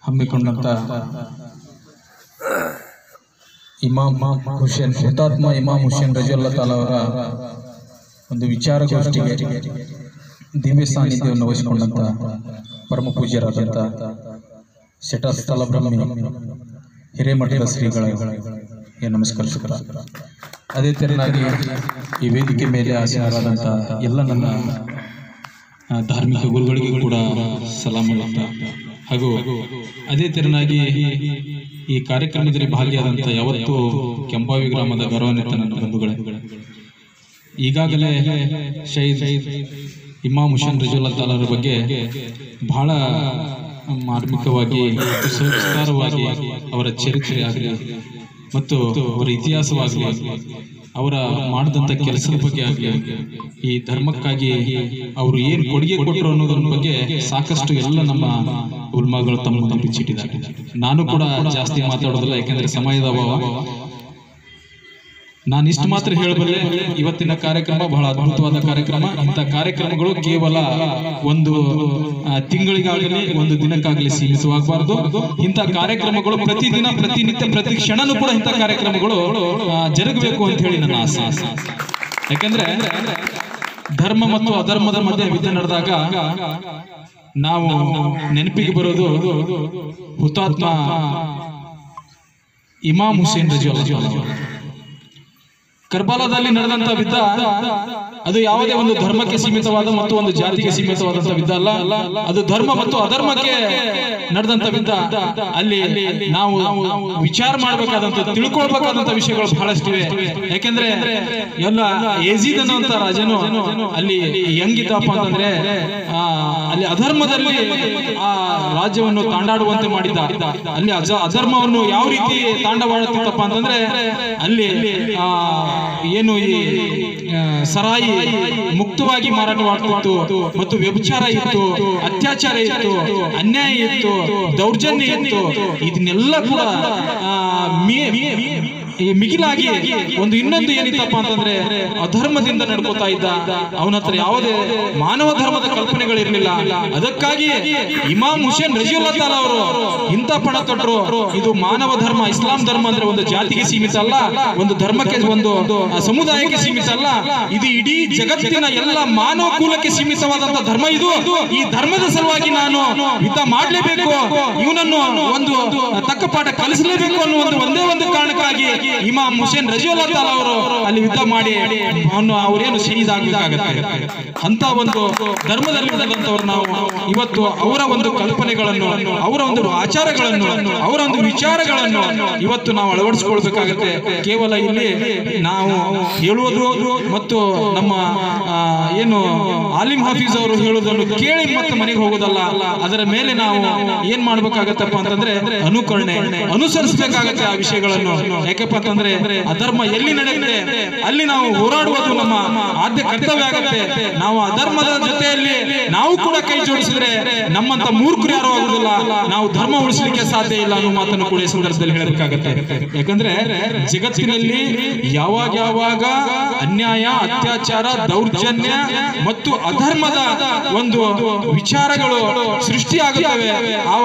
ಹಮ್ಮಿಕೊಂಡಂತ ಇಮಾಮ್ ಹುಸೇನ್ ಹುತಾತ್ಮ ಇಮಾಮ್ ಹುಸೇನ್ ರಜುಲ್ಲಾ ತಾಲ ಅವರ ಒಂದು ವಿಚಾರಗೋಷ್ಠಿಗೆ ದಿವ್ಯ ಸಾನ್ನಿಧ್ಯವನ್ನು ವಹಿಸಿಕೊಂಡಂತ ಪರಮ ಪೂಜ್ಯರಾದಂಥ ಶಟಸ್ಥಲ ಬ್ರಹ್ಮಿ ಹಿರೇಮಠದ ಶ್ರೀಗಳಿಗೆ ನಮಸ್ಕರಿಸುತ್ತಾ ಅದೇ ತೆರನಾಗಿ ಈ ವೇದಿಕೆ ಮೇಲೆ ಆಸೀನರಾದಂಥ ಎಲ್ಲ ನನ್ನ ಆ, ಧಾರ್ಮಿಕ ಗುರುಗಳಿಗೂ ಕೂಡ ಸಲಾಂ ಹೇಳುತ್ತಾ ಹಾಗೂ ಅದೇ ತೆರನಾಗಿ ಈ ಕಾರ್ಯಕ್ರಮದಲ್ಲಿ ಭಾಗಿಯಾದಂಥ ಯಾವತ್ತೂ ಕೆಂಪಾವಿ ಗ್ರಾಮದ ಗೌರವಾನ್ವಿತ ನನ್ನ ಬಂಧುಗಳೇ ಈಗಾಗಲೇ ಶಹೀದ್ ಇಮಾಮ್ ಹುಸೇನ್ ರಜುಲ್ಲಾ ತಾಲರ ಬಗ್ಗೆ ಬಹಳ ಮಾರ್ಮಿಕವಾಗಿ ಮತ್ತು ಸವಿಸ್ತಾರವಾಗಿ ಅವರ ಚರಿತ್ರೆ ಆಗಲಿ ಮತ್ತು ಅವರ ಇತಿಹಾಸವಾಗಲಿ ಅವರ ಮಾಡಿದಂಥ ಕೆಲಸದ ಬಗ್ಗೆ ಆಗಲಿ ಈ ಧರ್ಮಕ್ಕಾಗಿ ಅವರು ಏನು ಕೊಡುಗೆ ಕೊಟ್ಟರು ಅನ್ನೋದ್ರ ಬಗ್ಗೆ ಸಾಕಷ್ಟು ಎಲ್ಲ ನಮ್ಮ ಉಲ್ಮಾಗಳು ತಮ್ಮ ಮುಂದೆ ಬಿಚ್ಚಿಟ್ಟಿದ್ದಾರೆ ನಾನು ಕೂಡ ಜಾಸ್ತಿ ಮಾತಾಡೋದಿಲ್ಲ ಯಾಕೆಂದ್ರೆ ಸಮಯದ ಅಭಾವ ನಾನು ಇಷ್ಟು ಮಾತ್ರ ಹೇಳಬಲ್ಲೆ ಇವತ್ತಿನ ಕಾರ್ಯಕ್ರಮ ಬಹಳ ಅದ್ಭುತವಾದ ಕಾರ್ಯಕ್ರಮ ಇಂಥ ಕಾರ್ಯಕ್ರಮಗಳು ಕೇವಲ ಒಂದು ಆ, ತಿಂಗಳಿಗಾಗಲಿ ಒಂದು ದಿನಕ್ಕಾಗಲಿ ಸೀಮಿತವಾಗಬಾರದು ಇಂಥ ಕಾರ್ಯಕ್ರಮಗಳು ಪ್ರತಿದಿನ ಪ್ರತಿನಿತ್ಯ ಪ್ರತಿ ಕ್ಷಣನೂ ಕೂಡ ಇಂಥ ಕಾರ್ಯಕ್ರಮಗಳು ಆ, ಜರುಗಬೇಕು ಅಂತ ಹೇಳಿ ನನ್ನ ಆಸೆ ಯಾಕಂದ್ರೆ ಧರ್ಮ ಮತ್ತು ಅಧರ್ಮದ ಮಧ್ಯೆ ಯುದ್ಧ ನಡೆದಾಗ ನಾವು ನೆನಪಿಗೆ ಬರೋದು ಹುತಾತ್ಮ ಇಮಾಮ್ ಹುಸೇನ್ ರಜಿ ಕರ್ಬಾಲದಲ್ಲಿ ನಡೆದಂತ ಯುದ್ಧ ಅದು ಯಾವುದೇ ಒಂದು ಧರ್ಮಕ್ಕೆ ಸೀಮಿತವಾದ ಮತ್ತು ಒಂದು ಜಾತಿಗೆ ಸೀಮಿತವಾದಂತ ಯುದ್ಧ ಅಲ್ಲ ಅದು ಧರ್ಮ ಮತ್ತು ಅಧರ್ಮಕ್ಕೆ ನಡೆದಂತ ಯುದ್ಧ ಅಲ್ಲಿ ನಾವು ವಿಚಾರ ಮಾಡಬೇಕಾದಂತ ತಿಳ್ಕೊಳ್ಬೇಕಾದಂತ ವಿಷಯಗಳು ಬಹಳಷ್ಟಿವೆ ಯಾಕೆಂದ್ರೆ ಎಲ್ಲ ಏಜಿದ್ ಅನ್ನುವಂತ ರಾಜನು ಅಲ್ಲಿ ಹೆಂಗಿದ್ದಪ್ಪ ಅಂತಂದ್ರೆ ಆ, ಅಲ್ಲಿ ಅಧರ್ಮದಲ್ಲಿ ಆ ರಾಜ್ಯವನ್ನು ತಾಂಡಾಡುವಂತೆ ಮಾಡಿದ್ದ ಅಲ್ಲಿ ಅಜ- ಅಧರ್ಮವನ್ನು ಯಾವ ರೀತಿ ತಾಂಡವಾಡುತ್ತಿತ್ತಪ್ಪ ಅಂತಂದ್ರೆ ಅಲ್ಲಿ ಆ, ಏನು ಈ ಆ, ಸರಾಯಿ ಮುಕ್ತವಾಗಿ ಮಾರಾಟವಾಗ್ತಿತ್ತು ಮತ್ತು ವ್ಯಭಿಚಾರ ಇತ್ತು ಅತ್ಯಾಚಾರ ಇತ್ತು ಅನ್ಯಾಯ ಇತ್ತು ದೌರ್ಜನ್ಯ ಇತ್ತು ಇದನ್ನೆಲ್ಲ ಕೂಡ ಆ, ಮಿ- ಈ ಮಿಗಿಲಾಗಿ ಒಂದು ಇನ್ನೊಂದು ಏನಿತ್ತಪ್ಪ ಅಂತಂದ್ರೆ ಅಧರ್ಮದಿಂದ ನಡ್ಕೋತಾ ಇದ್ದ ಅವನ ಹತ್ರ ಯಾವುದೇ ಮಾನವ ಧರ್ಮದ ಕಲ್ಪನೆಗಳಿರ್ಲಿಲ್ಲ ಅದಕ್ಕಾಗಿ ಇಮಾಮ್ ಹುಸೇನ್ ರಜಿಯುಲ್ಲಾ ತಾಲ ಅವರು ಇಂಥ ಪಣ ತೊಟ್ಟರು ಇದು ಮಾನವ ಧರ್ಮ ಇಸ್ಲಾಂ ಧರ್ಮ ಅಂದ್ರೆ ಒಂದು ಜಾತಿಗೆ ಸೀಮಿತ ಅಲ್ಲ ಒಂದು ಧರ್ಮಕ್ಕೆ ಒಂದು ಆ, ಸಮುದಾಯಕ್ಕೆ ಸೀಮಿತ ಅಲ್ಲ ಇದು ಇಡೀ ಜಗತ್ತಿನ ಎಲ್ಲ ಮಾನವ ಕುಲಕ್ಕೆ ಸೀಮಿತವಾದಂತ ಧರ್ಮ ಇದು ಈ ಧರ್ಮದ ಸಲುವಾಗಿ ನಾನು ಯುದ್ಧ ಮಾಡ್ಲೇಬೇಕು ಇವನನ್ನು ಒಂದು ತಕ್ಕ ಪಾಠ ಕಲಿಸಲೇಬೇಕು ಅನ್ನೋ ಒಂದು ಒಂದೇ ಒಂದು ಕಾರಣಕ್ಕಾಗಿ ಇಮಾಮ್ ಹುಸೇನ್ ರಜಿಯುಲ್ಲಾ ತಾಲ ಅವರು ಅಲ್ಲಿ ಯುದ್ಧ ಮಾಡಿ ಅವನು ಅವರೇನು ಶಹೀದ್ ಆಗ್ಬೇಕಾಗತ್ತೆ ಅಂತ ಒಂದು ಧರ್ಮದಲ್ಲಿ ಉಳಿದಂತವ್ರು ನಾವು ಇವತ್ತು ಅವರ ಒಂದು ಕಲ್ಪನೆಗಳನ್ನು ಅವರ ಒಂದು ಆಚಾರಗಳನ್ನು ಅವರ ಒಂದು ವಿಚಾರಗಳನ್ನು ಇವತ್ತು ನಾವು ಅಳವಡಿಸಿಕೊಳ್ಬೇಕಾಗತ್ತೆ ಕೇವಲ ಇಲ್ಲಿ ನಾವು ಹೇಳುವುದು ಮತ್ತು ನಮ್ಮ ಆ, ಏನು ಆಲಿಮ್ ಹಾಫೀಸ್ ಅವರು ಹೇಳುವುದನ್ನು ಕೇಳಿ ಮತ್ತೆ ಮನೆಗೆ ಹೋಗೋದಲ್ಲ ಅದರ ಮೇಲೆ ನಾವು ಏನ್ ಮಾಡ್ಬೇಕಾಗತ್ತಪ್ಪ ಅಂತಂದ್ರೆ ಅನುಕರಣೆ ಅನುಸರಿಸಬೇಕಾಗತ್ತೆ ಆ ವಿಷಯಗಳನ್ನು ಯಾಕಪ್ಪ ಅಂತಂದ್ರೆ ಅಧರ್ಮ ಎಲ್ಲಿ ನಡೆಯುತ್ತೆ ಅಲ್ಲಿ ನಾವು ಹೋರಾಡುವುದು ನಮ್ಮ ಆದ್ಯ ಕರ್ತವ್ಯ ಆಗತ್ತೆ ನಾವು ಅಧರ್ಮದ ಜೊತೆಯಲ್ಲಿ ನಾವು ಕೂಡ ಕೈ ಜೋಡಿಸಿದ್ರೆ ನಮ್ಮಂತ ಮೂರ್ಖರು ಯಾರು ಆಗುದಿಲ್ಲ ನಾವು ಧರ್ಮ ಉಳಿಸಲಿಕ್ಕೆ ಸಾಧ್ಯ ಇಲ್ಲ ಅನ್ನೋ ಮಾತನ್ನು ಕೂಡ ಈ ಸಂದರ್ಭದಲ್ಲಿ ಹೇಳಬೇಕಾಗತ್ತೆ ಯಾಕಂದ್ರೆ ಜಗತ್ತಿನಲ್ಲಿ ಯಾವಾಗ ಯಾವಾಗ ಅನ್ಯಾಯ ಅತ್ಯಾಚಾರ ದೌರ್ಜನ್ಯ ಮತ್ತು ಅಧರ್ಮದ ಒಂದು ವಿಚಾರಗಳು ಸೃಷ್ಟಿಯಾಗುತ್ತವೆ ಆ